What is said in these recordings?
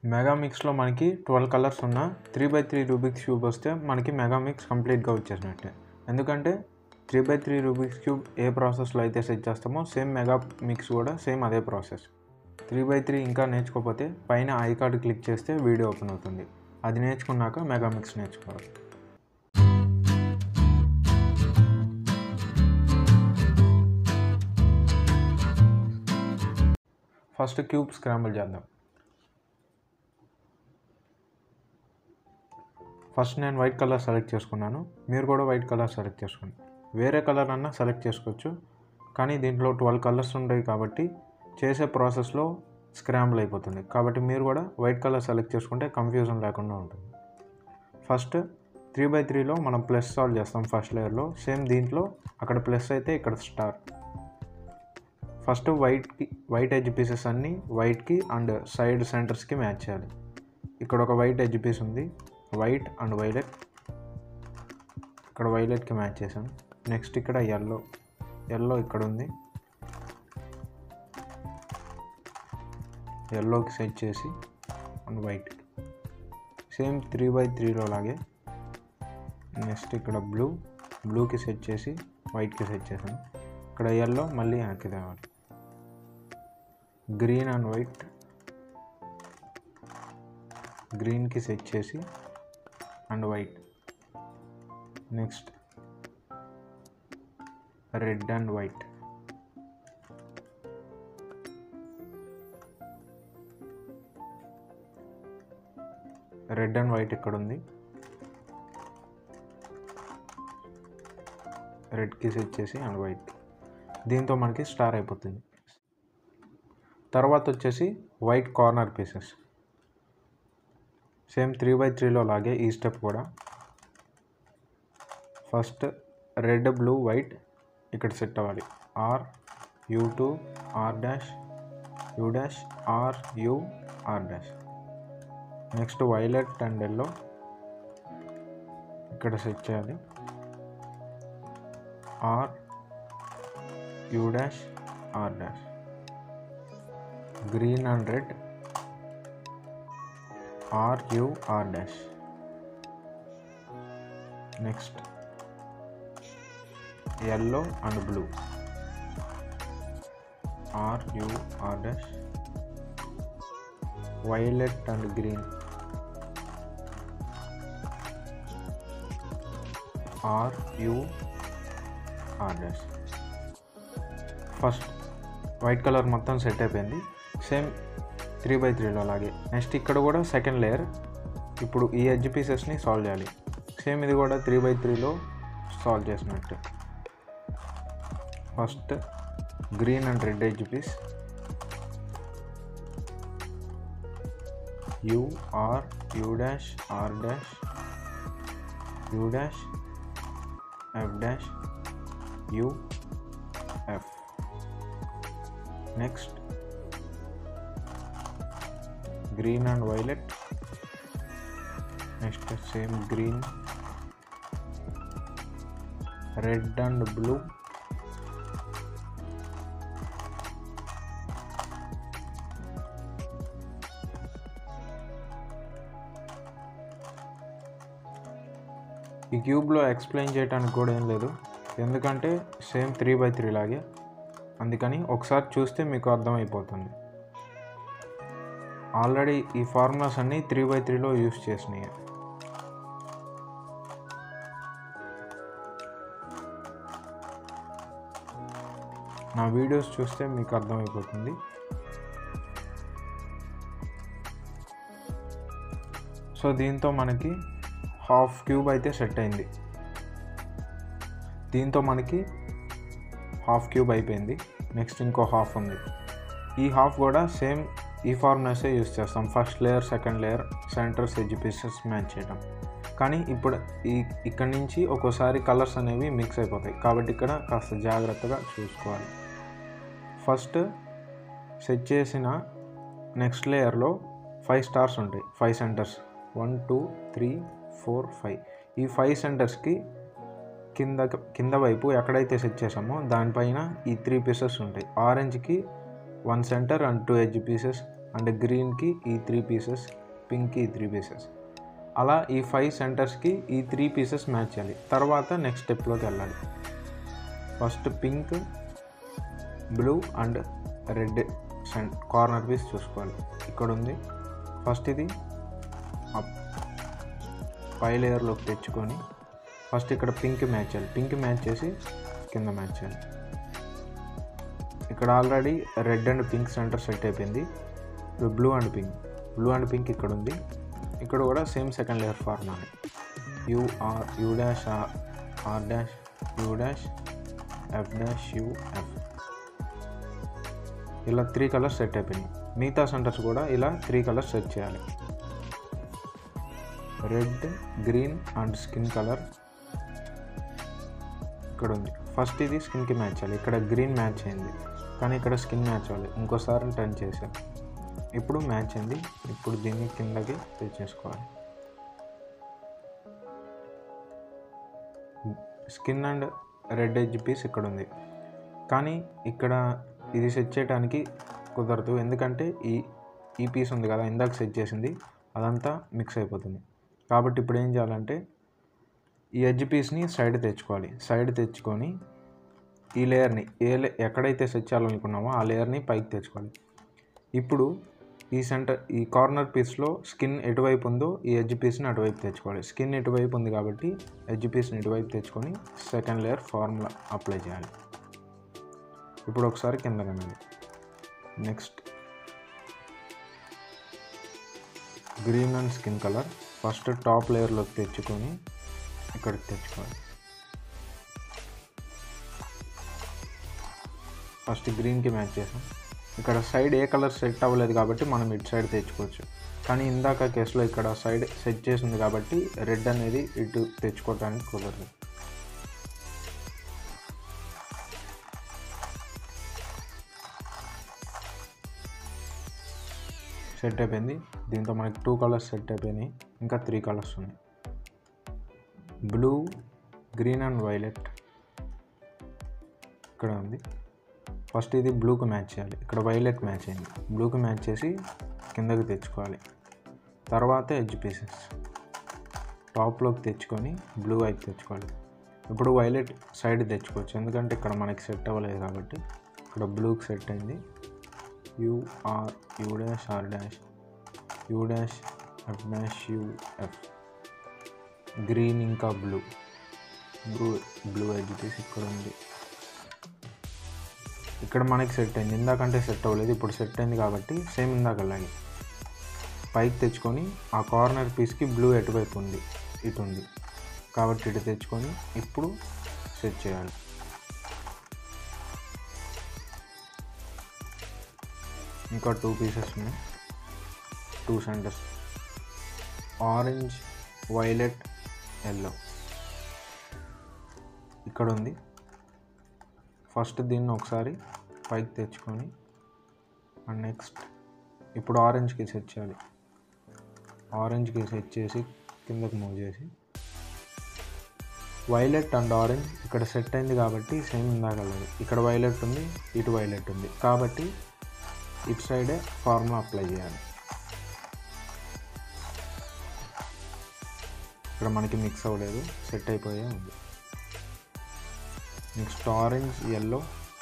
మెగామిక్స్లో మనకి twelve colours ఉన్న three by three Rubik's cube వస్తే మనకి మెగామిక్స్ కంప్లీట్గా వచ్చేసినట్టే ఎందుకంటే three by three Rubik's cube ఏ ప్రాసెస్లో అయితే సెట్ చేస్తామో సేమ్ మెగా మిక్స్ కూడా సేమ్ అదే ప్రాసెస్ త్రీ బై త్రీ ఇంకా నేర్చుకోకపోతే పైన ఐ కార్డు క్లిక్ చేస్తే వీడియో ఓపెన్ అవుతుంది అది నేర్చుకున్నాక మెగామిక్స్ నేర్చుకోవాలి ఫస్ట్ క్యూబ్ స్క్రాంబుల్ చేద్దాం ఫస్ట్ నేను వైట్ కలర్ సెలెక్ట్ చేసుకున్నాను మీరు కూడా వైట్ కలర్ సెలెక్ట్ చేసుకోండి వేరే కలర్ అన్నా సెలెక్ట్ చేసుకోవచ్చు కానీ దీంట్లో ట్వెల్వ్ కలర్స్ ఉంటాయి కాబట్టి చేసే ప్రాసెస్లో స్క్రాంబుల్ అయిపోతుంది కాబట్టి మీరు కూడా వైట్ కలర్ సెలెక్ట్ చేసుకుంటే కన్ఫ్యూజన్ లేకుండా ఉంటుంది ఫస్ట్ త్రీ బై త్రీలో మనం ప్లస్ సాల్వ్ చేస్తాం ఫస్ట్ లేయర్లో సేమ్ దీంట్లో అక్కడ ప్లస్ అయితే ఇక్కడ స్టార్ ఫస్ట్ వైట్కి వైట్ ఎడ్జ్ పీసెస్ అన్నీ వైట్కి అండ్ సైడ్ సెంటర్స్కి మ్యాచ్ చేయాలి ఇక్కడ ఒక వైట్ ఎడ్జ్ పీస్ ఉంది వైట్ అండ్ వైలెట్ ఇక్కడ వైలెట్కి మ్యాచ్ చేసాం నెక్స్ట్ ఇక్కడ ఎల్లో ఎల్లో ఇక్కడ ఉంది ఎల్లోకి సెట్ చేసి and white same three by త్రీలో లాగే నెక్స్ట్ ఇక్కడ బ్లూ బ్లూకి సెట్ చేసి వైట్కి సెట్ చేసాను ఇక్కడ ఎల్లో మళ్ళీ వెనక్కి తేవాలి గ్రీన్ అండ్ వైట్ గ్రీన్కి సెట్ చేసి and white next red and white red and white ఇక్కడ ఉంది రెడ్కి సెట్ చేసి అండ్ వైట్ దీంతో మనకి స్టార్ అయిపోతుంది తర్వాత వచ్చేసి white corner pieces same three by త్రీలో లాగే ఈ స్టెప్ కూడా ఫస్ట్ రెడ్ బ్లూ వైట్ ఇక్కడ సెట్ అవ్వాలి R U two R dash U dash R U R dash next violet and yellow ఇక్కడ సెట్ చేయాలి R U dash R dash green and red R U R dash next yellow and blue R U R dash violet and green R U R dash first white colour మొత్తం set అయిపోయింది same three by త్రీలో అలాగే next ఇక్కడ కూడా second layer ఇప్పుడు ఈ edge పీసెస్ని solve చేయాలి సేమ్ ఇది కూడా త్రీ బై త్రీలో సాల్వ్ చేసినట్టు first green and red edge piece U R U dash R dash U dash F dash U F next green and violet next same green red and blue ఈ క్యూబ్లో explain చేయడానికి కూడా ఏం లేదు ఎందుకంటే same three by three లాగే అందుకని ఒకసారి చూస్తే మీకు అర్థమైపోతుంది ఆల్రెడీ ఈ ఫార్ములాస్ అన్నీ త్రీ బై త్రీలో యూస్ చేసినాయి నా వీడియోస్ చూస్తే మీకు అర్థమైపోతుంది సో దీంతో మనకి హాఫ్ క్యూబ్ అయితే సెట్ అయింది దీంతో మనకి హాఫ్ క్యూబ్ అయిపోయింది నెక్స్ట్ ఇంకో హాఫ్ ఉంది ఈ హాఫ్ కూడా సేమ్ ఈ ఫార్ములాసే యూస్ చేస్తాం first layer second layer centres edge pieces match చేయడం కానీ ఇప్పుడు ఈ ఇక్కడ నుంచి ఒక్కోసారి కలర్స్ అనేవి మిక్స్ అయిపోతాయి కాబట్టి ఇక్కడ కాస్త జాగ్రత్తగా చూసుకోవాలి ఫస్ట్ సెట్ చేసిన నెక్స్ట్ లేయర్లో ఫైవ్ స్టార్స్ ఉంటాయి five centres one two three four five ఈ ఫైవ్ సెంటర్స్కి కింద కింద వైపు ఎక్కడైతే సెట్ చేసామో దానిపైన ఈ త్రీ పీసెస్ ఉంటాయి ఆరెంజ్కి one centre and two edge pieces and గ్రీన్కి ఈ త్రీ పీసెస్ పింక్కి ఈ త్రీ పీసెస్ అలా ఈ ఫైవ్ సెంటర్స్కి ఈ త్రీ పీసెస్ మ్యాచ్ చేయాలి తర్వాత నెక్స్ట్ స్టెప్లోకి వెళ్ళాలి first pink blue and red corner piece చూసుకోవాలి ఇక్కడ ఉంది ఫస్ట్ ఇది అప్ పై లేయర్లోకి తెచ్చుకొని ఫస్ట్ ఇక్కడ పింక్ మ్యాచ్ చేయాలి పింక్ మ్యాచ్ చేసి కింద మ్యాచ్ చేయాలి ఇక్కడ already red and pink center set అయిపోయింది ఇప్పుడు blue and pink blue and pink ఇక్కడ ఉంది ఇక్కడ కూడా same second layer formula U R U dash R R dash U dash F dash U F ఇలా త్రీ కలర్స్ సెట్ అయిపోయినాయి మిగతా centers కూడా ఇలా త్రీ కలర్స్ సెట్ చేయాలి red green and skin color ఇక్కడ ఉంది ఫస్ట్ ఇది స్కిన్కి మ్యాచ్ చేయాలి ఇక్కడ గ్రీన్ మ్యాచ్ అయింది కానీ ఇక్కడ స్కిన్ మ్యాచ్ అవ్వాలి ఇంకోసారి టర్న్ చేసాం ఇప్పుడు మ్యాచ్ అయింది ఇప్పుడు దీన్ని కిందకి తెచ్చేసుకోవాలి skin and red edge piece ఇక్కడ ఉంది కానీ ఇక్కడ ఇది సెట్ చేయడానికి కుదరదు ఎందుకంటే ఈ ఈ పీస్ ఉంది కదా ఇందాక సెట్ చేసింది అదంతా మిక్స్ అయిపోతుంది కాబట్టి ఇప్పుడు ఏం చేయాలంటే ఈ ఎడ్జ్ పీస్ని సైడ్ తెచ్చుకోవాలి సైడ్ తెచ్చుకొని ఈ లేయర్ని ఏ లే ఎక్కడైతే సెట్ చేయాలనుకున్నామో ఆ లేయర్ని పైకి తెచ్చుకోవాలి ఇప్పుడు ఈ సెంటర్ ఈ కార్నర్ పీస్లో స్కిన్ ఎటువైపు ఉందో ఈ ఎడ్జ్ పీస్ని అటువైపు తెచ్చుకోవాలి స్కిన్ ఎటువైపు ఉంది కాబట్టి ఎడ్జ్ పీస్ని ఇటువైపు తెచ్చుకొని సెకండ్ లేయర్ ఫార్ములా అప్లై చేయాలి ఇప్పుడు ఒకసారి కింద కనండి next green and skin color first top లేయర్లోకి తెచ్చుకొని ఇక్కడికి తెచ్చుకోవాలి ఫస్ట్ గ్రీన్కి మ్యాచ్ చేసాం ఇక్కడ సైడ్ ఏ కలర్ సెట్ అవ్వలేదు కాబట్టి మనం ఇటు సైడ్ తెచ్చుకోవచ్చు కానీ ఇందాక కేసులో ఇక్కడ సైడ్ సెట్ చేసింది కాబట్టి రెడ్ అనేది ఇటు తెచ్చుకోవడానికి కుదరదు సెట్ అయిపోయింది దీంతో మనకి టూ కలర్స్ సెట్ అయిపోయినాయి ఇంకా త్రీ కలర్స్ ఉన్నాయి బ్లూ గ్రీన్ అండ్ వైలెట్ ఇక్కడ ఉంది ఫస్ట్ ఇది బ్లూకి మ్యాచ్ చేయాలి ఇక్కడ వైలెట్ మ్యాచ్ అయింది బ్లూకి మ్యాచ్ చేసి కిందకి తెచ్చుకోవాలి తర్వాత ఎడ్జ్ పీసెస్ టాప్లోకి తెచ్చుకొని బ్లూ వైపు తెచ్చుకోవాలి ఇప్పుడు వైలెట్ సైడ్ తెచ్చుకోవచ్చు ఎందుకంటే ఇక్కడ మనకి సెట్ అవ్వలేదు కాబట్టి ఇక్కడ బ్లూకి సెట్ అయింది U R U dash R dash U dash F dash U F green ఇంకా blue blue blue edge piece ఇక్కడ ఉంది ఇక్కడ మనకి సెట్ అయింది ఇందాకంటే సెట్ అవ్వలేదు ఇప్పుడు సెట్ అయింది కాబట్టి సేమ్ ఇందాక అలాగే పైకి తెచ్చుకొని ఆ కార్నర్ పీస్కి బ్లూ ఎటువైపు ఉంది ఇటు ఉంది కాబట్టి ఇటు తెచ్చుకొని ఇప్పుడు సెట్ చేయాలి ఇంకా టూ పీసెస్ ఉన్నాయి two centers orange violet yellow ఇక్కడ ఉంది ఫస్ట్ దీన్ని ఒకసారి పైకి తెచ్చుకొని అండ్ నెక్స్ట్ ఇప్పుడు ఆరెంజ్కి సెట్ చేయాలి ఆరెంజ్కి సెట్ చేసి కిందకి మూవ్ చేసి వైలెట్ అండ్ ఆరెంజ్ ఇక్కడ సెట్ అయింది కాబట్టి సేమ్ ఇందాకలేదు ఇక్కడ వైలెట్ ఉంది ఇటు వైలెట్ ఉంది కాబట్టి ఇటు సైడే ఫార్ములా అప్లై చేయాలి ఇక్కడ మనకి మిక్స్ అవ్వలేదు సెట్ అయిపోయే ఉంది నెక్స్ట్ ఆరెంజ్ ఎల్లో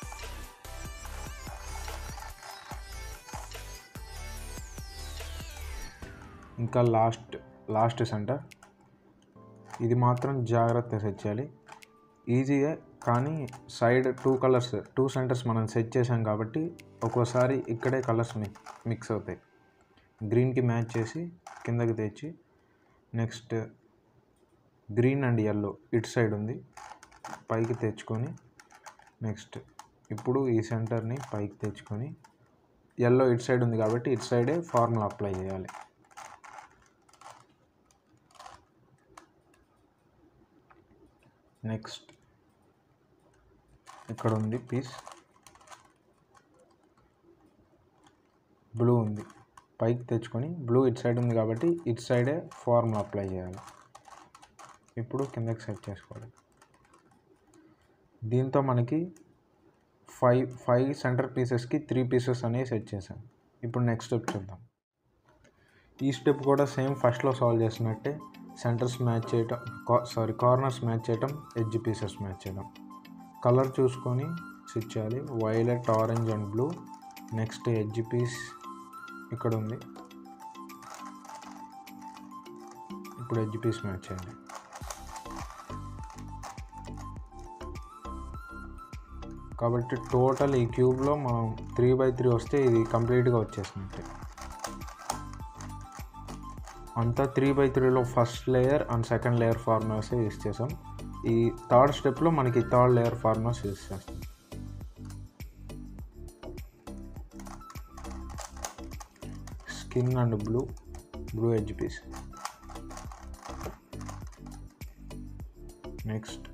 ఇంకా లాస్ట్ లాస్ట్ సెంటర్ ఇది మాత్రం జాగ్రత్త సెట్ చేయాలి ఈజీగా కానీ side two colors two centers మనం సెట్ చేసాం కాబట్టి ఒక్కోసారి ఇక్కడే కలర్స్ మిక్ మిక్స్ అవుతాయి గ్రీన్కి మ్యాచ్ చేసి కిందకి తెచ్చి నెక్స్ట్ గ్రీన్ అండ్ ఎల్లో ఇటు సైడ్ ఉంది పైకి తెచ్చుకొని నెక్స్ట్ ఇప్పుడు ఈ సెంటర్ని పైకి తెచ్చుకొని ఎల్లో ఇటు సైడ్ ఉంది కాబట్టి ఇటు సైడే ఫార్ములా అప్లై చేయాలి నెక్స్ట్ ఇక్కడ ఉంది పీస్ బ్లూ ఉంది పైకి తెచ్చుకొని బ్లూ ఇటు సైడ్ ఉంది కాబట్టి ఇటు సైడే ఫార్ములా అప్లై చేయాలి ఇప్పుడు కిందకి సెట్ చేసుకోవాలి దీంతో మనకి ఫైవ్ ఫైవ్ సెంటర్ పీసెస్కి త్రీ పీసెస్ అనేవి సెట్ చేసాం ఇప్పుడు నెక్స్ట్ స్టెప్ చూద్దాం ఈ స్టెప్ కూడా సేమ్ ఫస్ట్లో సాల్వ్ చేసినట్టే సెంటర్స్ మ్యాచ్ చేయటం సారీ కార్నర్స్ మ్యాచ్ చేయటం ఎడ్జ్ పీసెస్ మ్యాచ్ చేయడం కలర్ చూసుకొని స్విచ్ చేయాలి violet orange and blue next edge piece ఇక్కడ ఉంది ఇప్పుడు ఎడ్జ్ పీస్ మ్యాచ్ చేయండి కాబట్టి టోటల్ ఈ క్యూబ్లో మనం త్రీ బై త్రీ వస్తే ఇది కంప్లీట్గా వచ్చేసినట్టే అంతా త్రీ బై త్రీలో first layer and second layer formulas use చేసాం ఈ థర్డ్ స్టెప్లో మనకి థర్డ్ లేయర్ ఫార్ములాస్ యూస్ చేస్తాం skin and blue blue edge piece next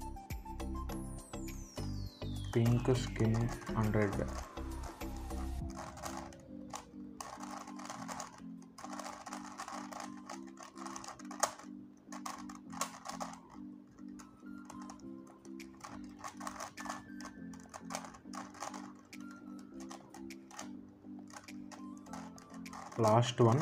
pink skin and red last one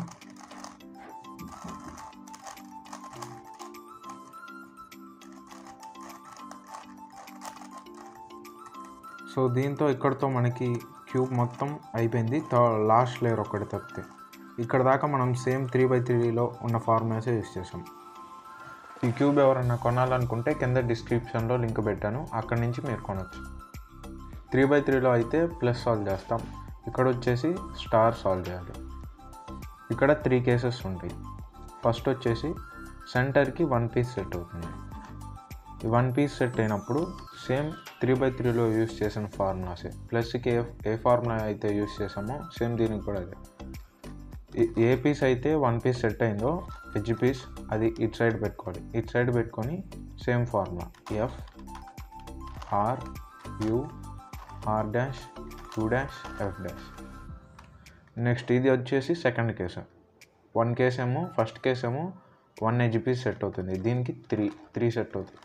so దీంతో ఇక్కడతో మనకి క్యూబ్ మొత్తం అయిపోయింది లాస్ట్ లేయర్ ఒక్కటి తప్పితే ఇక్కడ దాకా మనం సేమ్ త్రీ బై త్రీలో ఉన్న ఫార్ములాసే యూస్ చేసాం ఈ క్యూబ్ ఎవరన్నా కొనాలనుకుంటే కింద డిస్క్రిప్షన్లో లింక్ పెట్టాను అక్కడి నుంచి మీరు కొనవచ్చు త్రీ బై త్రీలో అయితే ప్లస్ సాల్వ్ చేస్తాం ఇక్కడ వచ్చేసి స్టార్ సాల్వ్ చేయాలి ఇక్కడ త్రీ కేసెస్ ఉంటాయి ఫస్ట్ వచ్చేసి సెంటర్కి వన్ పీస్ సెట్ అవుతుంది ఈ వన్ పీస్ సెట్ అయినప్పుడు సేమ్ త్రీ బై త్రీలో యూస్ చేసిన ఫార్ములాసే ప్లస్కి ఏ ఏ ఫార్ములా అయితే యూస్ చేసామో సేమ్ దీనికి కూడా అదే ఏ- ఏ పీస్ అయితే వన్ పీస్ సెట్ అయిందో ఎడ్జ్ పీస్ అది ఇట్ సైడ్ పెట్టుకోవాలి ఇట్ సైడ్ పెట్టుకొని same formula F R U R dash U dash F dash next ఇది వచ్చేసి సెకండ్ కేసు వన్ కేస్ ఏమో ఫస్ట్ కేస్ ఏమో వన్ ఎడ్జ్ పీస్ సెట్ అవుతుంది దీనికి త్రీ త్రీ సెట్ అవుతుంది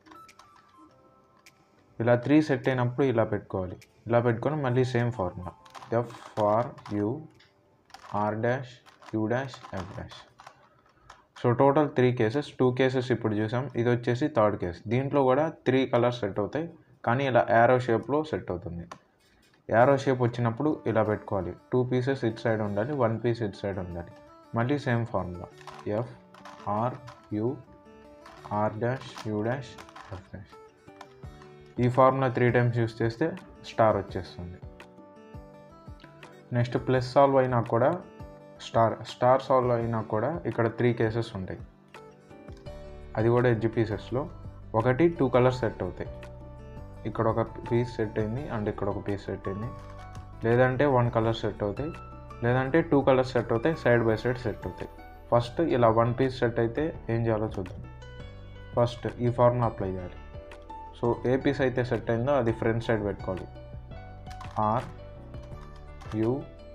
ఇలా త్రీ సెట్ అయినప్పుడు ఇలా పెట్టుకోవాలి ఇలా పెట్టుకొని మళ్ళీ same formula F R U R dash U dash F dash so total three cases two cases ఇప్పుడు చూసాం ఇది వచ్చేసి థర్డ్ కేస్ దీంట్లో కూడా త్రీ కలర్స్ సెట్ అవుతాయి కానీ ఇలా యారో షేప్లో సెట్ అవుతుంది యారో షేప్ వచ్చినప్పుడు ఇలా పెట్టుకోవాలి టూ పీసెస్ ఇట్ సైడ్ ఉండాలి వన్ పీస్ ఇట్ సైడ్ ఉండాలి మళ్ళీ same formula F R U R dash U dash F dash ఈ ఫార్ములా త్రీ టైమ్స్ యూస్ చేస్తే స్టార్ వచ్చేస్తుంది నెక్స్ట్ ప్లస్ సాల్వ్ అయినా కూడా స్టార్ స్టార్ సాల్వ్ అయినా కూడా ఇక్కడ త్రీ కేసెస్ ఉంటాయి అది కూడా ఎడ్జ్ పీసెస్లో ఒకటి టూ కలర్స్ సెట్ అవుతాయి ఇక్కడ ఒక పీస్ సెట్ అయింది అండ్ ఇక్కడ ఒక పీస్ సెట్ అయింది లేదంటే వన్ కలర్ సెట్ అవుతాయి లేదంటే టూ కలర్స్ సెట్ అవుతాయి సైడ్ బై సైడ్ సెట్ అవుతాయి ఫస్ట్ ఇలా వన్ పీస్ సెట్ అయితే ఏం చేయాలో చూద్దాం ఫస్ట్ ఈ ఫార్ములా అప్లై చేయాలి సో ఏ పీస్ అయితే సెట్ అయిందో అది ఫ్రంట్ సైడ్ పెట్టుకోవాలి R U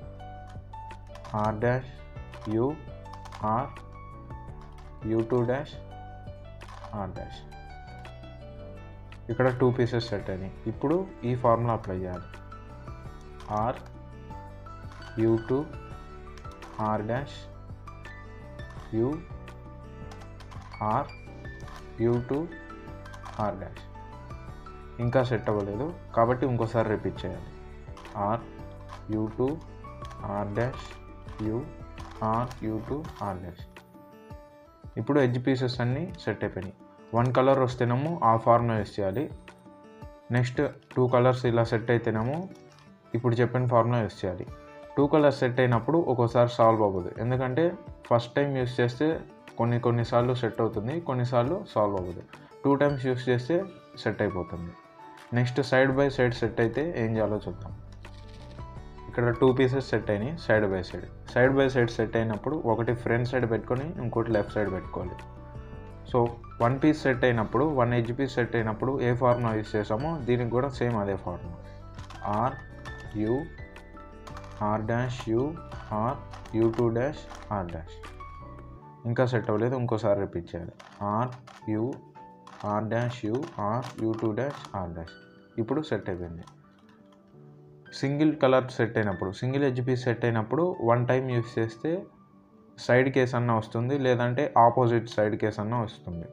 R dash U R U two dash R dash ఇక్కడ టూ పీసెస్ సెట్ అయినాయి ఇప్పుడు ఈ ఫార్ములా అప్లై చేయాలి R U two R dash U R U two R dash ఇంకా సెట్ అవ్వలేదు కాబట్టి ఇంకోసారి రిపీట్ చేయాలి R U two R dash U R U two R dash ఇప్పుడు ఎడ్జ్ పీసెస్ అన్నీ సెట్ అయిపోయినాయి వన్ కలర్ వస్తేనేమో ఆ ఫార్ములా యూస్ చేయాలి నెక్స్ట్ టూ కలర్స్ ఇలా సెట్ అయితేనేమో ఇప్పుడు చెప్పిన ఫార్ములా యూస్ చేయాలి టూ కలర్స్ సెట్ అయినప్పుడు ఒక్కోసారి సాల్వ్ అవ్వదు ఎందుకంటే ఫస్ట్ టైం యూస్ చేస్తే కొన్ని కొన్నిసార్లు సెట్ అవుతుంది కొన్నిసార్లు సాల్వ్ అవ్వదు టూ టైమ్స్ యూస్ చేస్తే సెట్ అయిపోతుంది next side by side set అయితే ఏం చేయాలో చూద్దాం ఇక్కడ టూ పీసెస్ సెట్ అయినాయి side by side side by side set అయినప్పుడు ఒకటి ఫ్రంట్ సైడ్ పెట్టుకొని ఇంకోటి లెఫ్ట్ సైడ్ పెట్టుకోవాలి సో వన్ పీస్ సెట్ అయినప్పుడు వన్ ఎడ్జ్ పీస్ సెట్ అయినప్పుడు ఏ ఫార్ములా యూస్ చేసామో దీనికి కూడా సేమ్ అదే formula R U R dash U R U two dash R dash ఇంకా సెట్ అవ్వలేదు ఇంకోసారి రిపీట్ చేయాలి R U R dash U R U two dash R dash ఇప్పుడు సెట్ అయిపోయింది సింగిల్ కలర్ సెట్ అయినప్పుడు సింగిల్ ఎడ్జ్ పీస్ సెట్ అయినప్పుడు one time use చేస్తే side case అన్న వస్తుంది లేదంటే ఆపోజిట్ సైడ్ కేస్ అన్న వస్తుంది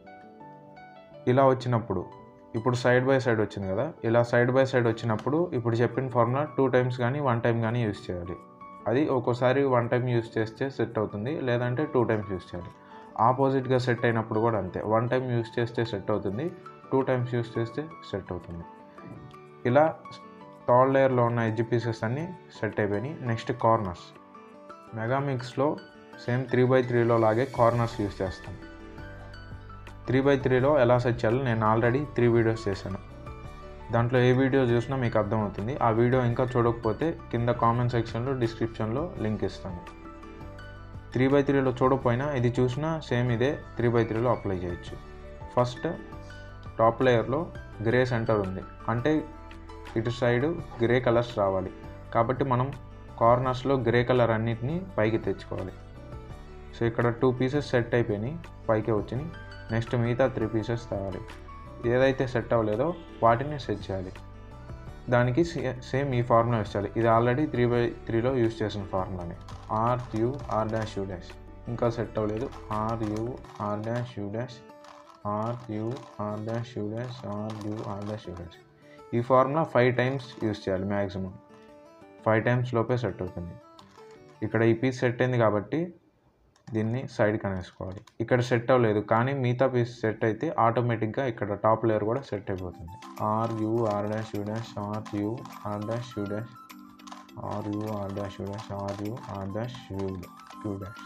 ఇలా వచ్చినప్పుడు ఇప్పుడు సైడ్ బై సైడ్ వచ్చింది కదా ఇలా సైడ్ బై సైడ్ వచ్చినప్పుడు ఇప్పుడు చెప్పిన ఫార్ములా టూ టైమ్స్ కానీ వన్ టైం కానీ యూస్ చేయాలి అది ఒక్కోసారి వన్ టైం యూస్ చేస్తే సెట్ అవుతుంది లేదంటే టూ టైమ్స్ యూస్ చేయాలి ఆపోజిట్గా సెట్ అయినప్పుడు కూడా అంతే వన్ టైం యూస్ చేస్తే సెట్ అవుతుంది టూ టైమ్స్ యూస్ చేస్తే సెట్ అవుతుంది ఇలా థర్డ్ లేయర్లో ఉన్న ఎడ్జ్ పీసెస్ అన్నీ సెట్ అయిపోయినాయి నెక్స్ట్ కార్నర్స్ మెగామిక్స్లో సేమ్ త్రీ బై త్రీలో లాగే కార్నర్స్ యూస్ చేస్తాం త్రీ బై త్రీలో ఎలా సెట్ చేయాలో నేను ఆల్రెడీ త్రీ వీడియోస్ చేశాను దాంట్లో ఏ వీడియో చూసినా మీకు అర్థమవుతుంది ఆ వీడియో ఇంకా చూడకపోతే కింద కామెంట్ సెక్షన్లో డిస్క్రిప్షన్లో లింక్ ఇస్తాను త్రీ బై త్రీలో చూడకపోయినా ఇది చూసినా సేమ్ ఇదే త్రీ బై త్రీలో అప్లై చేయొచ్చు ఫస్ట్ టాప్ లేయర్లో గ్రే సెంటర్ ఉంది అంటే ఇటు సైడ్ గ్రే కలర్స్ రావాలి కాబట్టి మనం కార్నర్స్లో గ్రే కలర్ అన్నిటిని పైకి తెచ్చుకోవాలి సో ఇక్కడ టూ పీసెస్ సెట్ అయిపోయినాయి పైకి వచ్చినాయి నెక్స్ట్ మిగతా త్రీ పీసెస్ తేవాలి ఏదైతే సెట్ అవ్వలేదో వాటిని సెట్ చేయాలి దానికి సేమ్ ఈ ఫార్ములా యూస్ చేయాలి ఇది ఆల్రెడీ త్రీ బై త్రీలో యూస్ చేసిన ఫార్ములానే R U R dash U dash ఇంకా సెట్ అవ్వలేదు R U R dash U dash R U R dash U dash R U R dash U dash ఈ formula five times use చేయాలి maximum five times లోపే set అవుతుంది ఇక్కడ ఈ piece set అయింది కాబట్టి దీన్ని సైడ్కి అనేసుకోవాలి ఇక్కడ సెట్ అవ్వలేదు కానీ మిగతా పీస్ సెట్ అయితే ఆటోమేటిక్గా ఇక్కడ టాప్ లేయర్ కూడా సెట్ అయిపోతుంది R U R dash U dash R U R dash U dash R U R dash U dash R U R dash U U dash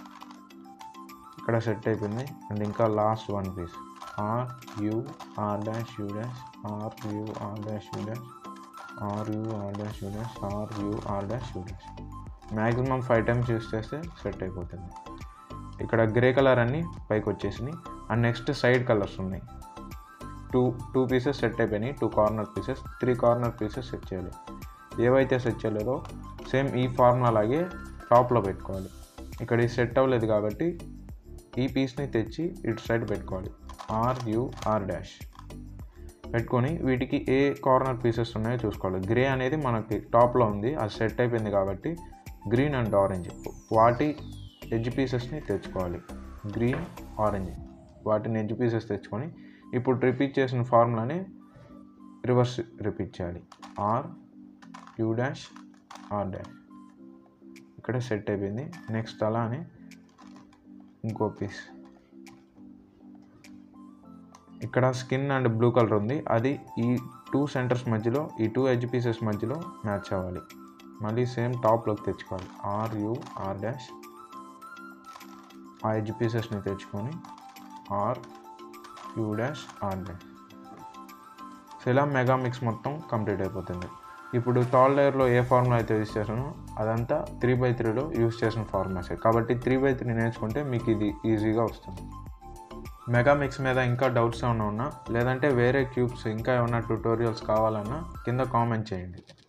ఇక్కడ set అయిపోయింది and ఇంకా last one piece R U R dash U dash R U R dash U dash R U R dash U dash R U R dash U dash maximum five times use చేస్తే set అయిపోతుంది ఇక్కడ grey color అన్ని పైకి వచ్చేసినాయి and next side colors ఉన్నాయి two two pieces set అయిపోయినాయి two corner pieces three corner pieces set చేయాలి ఏవైతే సెట్ చేయలేదో సేమ్ ఈ ఫార్ములా లాగే టాప్లో పెట్టుకోవాలి ఇక్కడ ఇది సెట్ అవ్వలేదు కాబట్టి ఈ పీస్ని తెచ్చి ఇటు సైడ్ పెట్టుకోవాలి ఆర్ యు ఆర్ డాష్ పెట్టుకొని వీటికి ఏ కార్నర్ పీసెస్ ఉన్నాయో చూసుకోవాలి గ్రే అనేది మనకి టాప్లో ఉంది అది సెట్ అయిపోయింది కాబట్టి గ్రీన్ అండ్ ఆరెంజ్ వాటి ఎడ్జ్ పీసెస్ని తెచ్చుకోవాలి గ్రీన్ ఆరెంజ్ వాటిని ఎడ్జ్ పీసెస్ తెచ్చుకొని ఇప్పుడు రిపీట్ చేసిన ఫార్ములాని రివర్స్ రిపీట్ చేయాలి R U dash R dash ఇక్కడ సెట్ అయిపోయింది నెక్స్ట్ అలానే ఇంకో పీస్ ఇక్కడ స్కిన్ అండ్ బ్లూ కలర్ ఉంది అది ఈ టూ సెంటర్స్ మధ్యలో ఈ టూ ఎడ్జ్ పీసెస్ మధ్యలో మ్యాచ్ అవ్వాలి మళ్ళీ సేమ్ టాప్లోకి తెచ్చుకోవాలి ఆర్ యూ ఆర్ డాష్ ఆ ఎడ్జ్ పీసెస్ని తెచ్చుకొని R U dash R dash so ఇలా మెగా మిక్స్ మొత్తం కంప్లీట్ అయిపోతుంది ఇప్పుడు థర్డ్ లేయర్లో ఏ ఫార్ములా అయితే యూస్ చేసానో అదంతా త్రీ బై త్రీలో యూస్ చేసిన ఫార్ములాసే కాబట్టి త్రీ బై త్రీ నేర్చుకుంటే మీకు ఇది ఈజీగా వస్తుంది మెగా మిక్స్ మీద ఇంకా డౌట్స్ ఏమైనా ఉన్నా లేదంటే వేరే క్యూబ్స్ ఇంకా ఏమైనా ట్యూటోరియల్స్ కావాలన్నా కింద కామెంట్ చేయండి